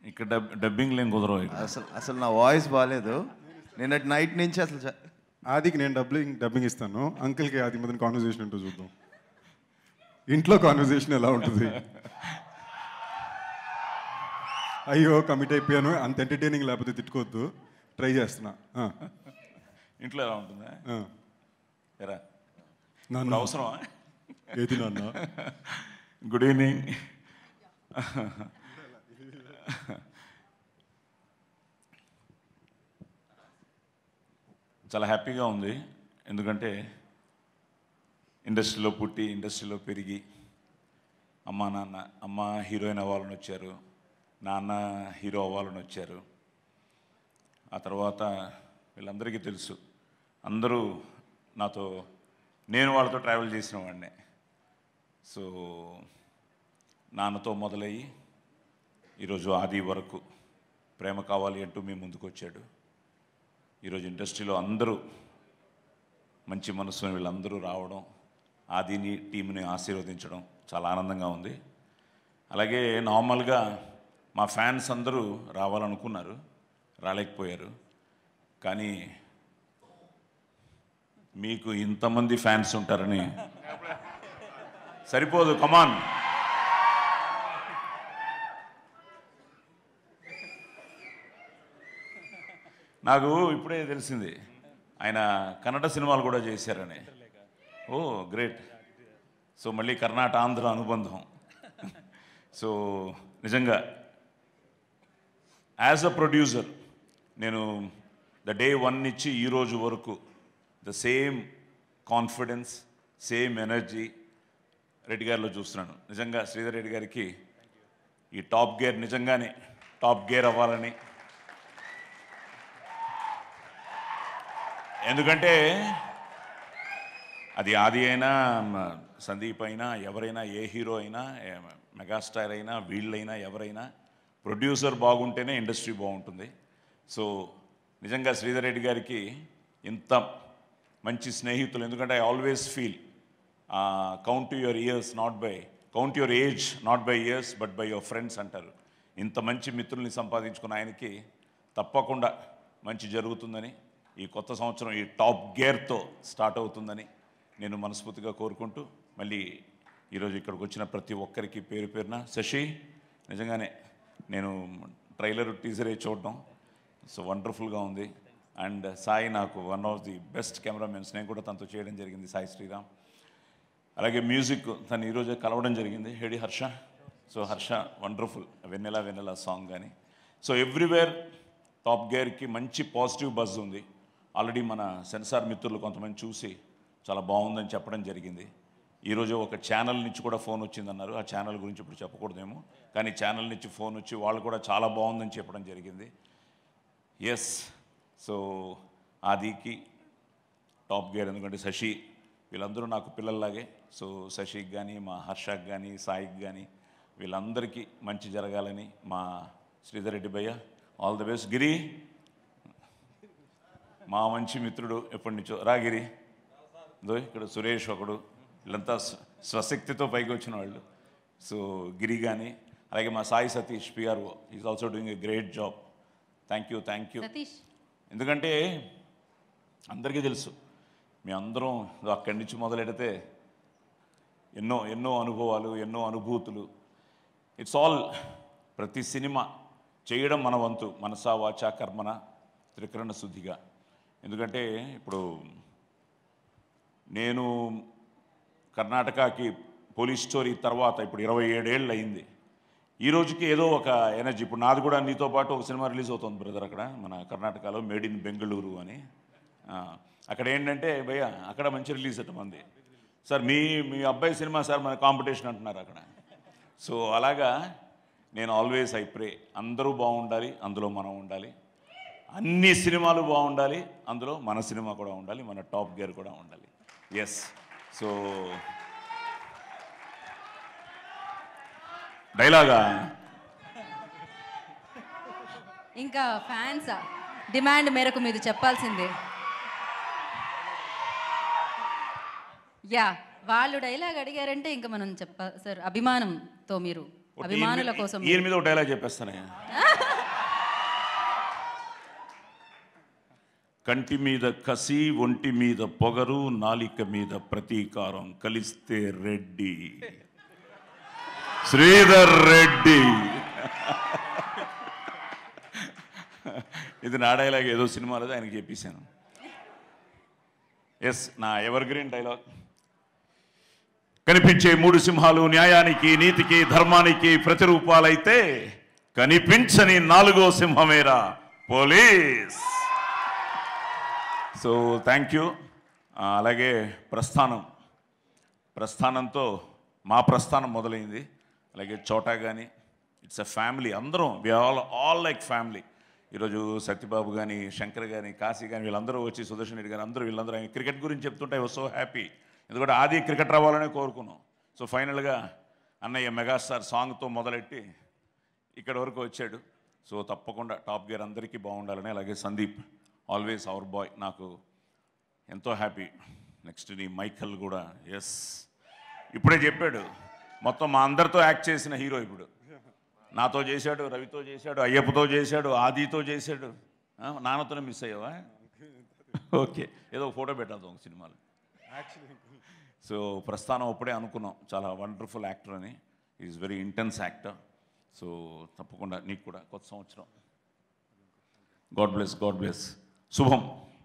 ఇక్కడ dub dubbing లేం కుదరవు ఇక్కడ అసలు అసలు నా వాయిస్ బాగాలేదు నిన్నటి నైట్ నుంచి అసలు చ- ఆదికి నేను డబ్బింగ్ డబ్బింగ్ ఇస్తాను అంకిల్కి ఆది మధ్యన కాన్వర్జేషన్ ఏంటో చూద్దాం ఇంట్లో కాన్వర్జేషన్ ఎలా ఉంటుంది అయ్యో కమిట్ అయిపోయాను అంత ఎంటర్టైనింగ్ లేకపోతే తిట్టుకోవద్దు ట్రై చేస్తున్నా ఆ, ఇంట్లో ఎలా ఉంటుందా ఆ. ఎరా నాన్న ఇప్పుడు అవసరమా ఏది నాన్న గుడ్ ఈవినింగ్ చాలా హ్యాపీగా ఉంది ఎందుకంటే ఇండస్ట్రీలో పుట్టి ఇండస్ట్రీలో పెరిగి అమ్మ నాన్న అమ్మ హీరోయిన్ అవ్వాలని వచ్చారు నాన్న హీరో అవ్వాలని వచ్చారు ఆ తర్వాత వీళ్ళందరికీ తెలుసు అందరూ నాతో నేను వాళ్ళతో ట్రావెల్ చేసిన వాడినే సో నాన్నతో మొదలయ్యి ఈరోజు ఆది వరకు ప్రేమ కావాలి అంటూ మీ ముందుకు వచ్చాడు ఈరోజు ఇండస్ట్రీలో అందరూ మంచి మనసుని వీళ్ళందరూ రావడం ఆదిని టీంని ఆశీర్వదించడం చాలా ఆనందంగా ఉంది అలాగే నార్మల్గా మా ఫ్యాన్స్ అందరూ రావాలనుకున్నారు రాలేకపోయారు కానీ మీకు ఇంతమంది ఫ్యాన్స్ ఉంటారని సరిపోదు కమాన్ నాకు ఇప్పుడే తెలిసింది ఆయన కన్నడ సినిమాలు కూడా చేశారని ఓ గ్రేట్ సో మళ్ళీ కర్ణాట ఆంధ్ర అనుబంధం సో నిజంగా యాజ్ అ ప్రొడ్యూసర్ నేను ద డే వన్ నుంచి ఈ రోజు వరకు the same confidence same energy Reddy గారిలో చూస్తున్నాను నిజంగా శ్రీధర్ రెడ్డి గారికి ఈ టాప్ గేర్ నిజంగానే టాప్ గేర్ అవ్వాలని ఎందుకంటే అది ఆది అయినా మ, సందీప్ అయినా ఎవరైనా ఏ హీరో అయినా ఏ మెగాస్టార్ అయినా వీళ్ళైనా ఎవరైనా ప్రొడ్యూసర్ బాగుంటేనే ఇండస్ట్రీ బాగుంటుంది సో నిజంగా శ్రీధర్ రెడ్డి గారికి ఇంత మంచి స్నేహితులు ఎందుకంటే I always feel count your years not by count your age not by years but by your friends అంటారు ఇంత మంచి మిత్రుల్ని సంపాదించుకున్న ఆయనకి తప్పకుండా మంచి జరుగుతుందని ఈ కొత్త సంవత్సరం ఈ టాప్ గేర్తో స్టార్ట్ అవుతుందని నేను మనస్ఫూర్తిగా కోరుకుంటూ మళ్ళీ ఈరోజు ఇక్కడికి వచ్చిన ప్రతి ఒక్కరికి పేరు పేరున శశి నిజంగానే నేను ట్రైలర్ టీజరే చూడడం సో వండర్ఫుల్గా ఉంది అండ్ సాయి నాకు one of the best cameramens నేను కూడా తనతో చేయడం జరిగింది సాయి శ్రీరామ్ అలాగే మ్యూజిక్ తను ఈరోజే కలవడం జరిగింది హెడి Harsha so Harsha wonderful Vennela Vennela song కానీ సో ఎవ్రీవేర్ టాప్ గేర్కి మంచి పాజిటివ్ బజ్ ఉంది ఆల్రెడీ మన సెన్సార్ మిత్రులు కొంతమంది చూసి చాలా బాగుందని చెప్పడం జరిగింది ఈరోజు ఒక ఛానల్ నుంచి కూడా ఫోన్ వచ్చిందన్నారు ఆ ఛానల్ గురించి ఇప్పుడు చెప్పకూడదేమో కానీ ఛానల్ నుంచి ఫోన్ వచ్చి వాళ్ళు కూడా చాలా బాగుందని చెప్పడం జరిగింది ఎస్ సో ఆదికి టాప్ గేర్ ఎందుకంటే శశి వీళ్ళందరూ నాకు పిల్లల్లాగే సో శశికి కానీ మా హర్షకి కానీ సాయికి కానీ వీళ్ళందరికీ మంచి జరగాలని మా శ్రీధర్ రెడ్డి భయ్య ఆల్ ది బెస్ట్ గిరి మా మంచి మిత్రుడు ఎప్పటి నుంచో రా గిరి ఇదో ఇక్కడ సురేష్ ఒకడు వీళ్ళంతా స్వ- స్వశక్తితో పైకి వచ్చిన వాళ్ళు సో గిరి కానీ అలాగే మా Sai Satish PRO is also doing a great job thank you thank you Satish ఎందుకంటే అందరికీ తెలుసు మీ అందరం ఇదో అక్కడి నుంచి మొదలెడితే ఎన్నో ఎన్నో అనుభవాలు ఎన్నో అనుభూతులు ఇట్స్ ఆల్ ప్రతి సినిమా చేయడం మన వంతు మనసా వాచా కర్మన త్రికరణ శుద్ధిగా ఎందుకంటే ఇప్పుడు నేను కర్ణాటకకి పోలీస్ స్టోరీ తర్వాత ఇప్పుడు ఇరవై ఏడేళ్ళు అయింది ఈ రోజుకి ఏదో ఒక ఎనర్జీ ఇప్పుడు నాది కూడా నీతో పాటు ఒక సినిమా రిలీజ్ అవుతుంది బ్రదర్ అక్కడ మన కర్ణాటకలో మేడ్ ఇన్ బెంగళూరు అని ఆ, అక్కడ ఏంటంటే భయ్య అక్కడ మంచి రిలీజ్ అట మంది సార్ మీ మీ అబ్బాయి సినిమా సార్ మన కాంపిటీషన్ అంటున్నారు అక్కడ సో అలాగా నేను ఆల్వేస్ ఐ ప్రే అందరూ బాగుండాలి అందులో మనం ఉండాలి అన్ని సినిమాలు బాగుండాలి అందులో మన సినిమా కూడా ఉండాలి మన టాప్ గేర్ కూడా ఉండాలి ఎస్ సో డైలాగా ఇంకా ఫ్యాన్స్ డిమాండ్ మేరకు మీరు చెప్పాల్సిందే యా వాళ్ళు డైలాగ్ అడిగారంటే ఇంకా మనం చెప్ప సార్ అభిమానంతో మీరు అభిమానుల కోసం ఈయన మీద ఒక డైలాగ్ చెప్పేస్తానే కంటి మీద కసి ఒంటి మీద పొగరు నాలిక మీద ప్రతీకారం కలిస్తే రెడ్డి శ్రీధర్ రెడ్డి ఇది నా డైలాగ్ ఏదో సినిమాలో ఆయనకి చెప్పేశాను ఎస్ నా ఎవర్ గ్రీన్ డైలాగ్ కనిపించే మూడు సింహాలు న్యాయానికి నీతికి ధర్మానికి ప్రతిరూపాలైతే కనిపించని నాలుగో సింహమేరా పోలీస్ సో థ్యాంక్ యూ అలాగే ప్రస్థానం ప్రస్థానంతో మా ప్రస్థానం మొదలైంది అలాగే చోటా కానీ ఇట్స్ ఎ ఫ్యామిలీ అందరం we all all like family ఈరోజు సత్యబాబు కానీ శంకర్ కానీ కాశీ కానీ వీళ్ళందరూ వచ్చి సుదర్శన్ రెడ్డి గారు అందరూ వీళ్ళందరూ ఆయన క్రికెట్ గురించి చెప్తుంటే ఐ సో హ్యాపీ ఎందుకంటే ఆది క్రికెట్ రావాలనే కోరుకున్నాం సో ఫైనల్గా అన్నయ్య మెగాస్టార్ సాంగ్తో మొదలెట్టి ఇక్కడ వరకు వచ్చాడు సో తప్పకుండా టాప్ గేర్ అందరికీ బాగుండాలని అలాగే సందీప్ ఆల్వేస్ అవర్ బాయ్ నాకు ఎంతో హ్యాపీ నెక్స్ట్ నీ మైకల్ కూడా ఎస్ ఇప్పుడే చెప్పాడు మొత్తం మా అందరితో యాక్ట్ చేసిన హీరో ఇప్పుడు నాతో చేశాడు రవితో చేశాడు అయ్యప్పతో చేశాడు ఆదితో చేశాడు ఆ, నాన్నతోనే మిస్ అయ్యావా ఓకే ఏదో ఒక ఫోటో పెట్టాలి ఒక సినిమాలో సో ప్రస్థానం అప్పుడే అనుకున్నాం చాలా వండర్ఫుల్ యాక్టర్ అని is very intense actor so తప్పకుండా నీకు కూడా కొత్త సంవత్సరం గాడ్ బ్లెస్ గాడ్ బ్లెస్ శుభం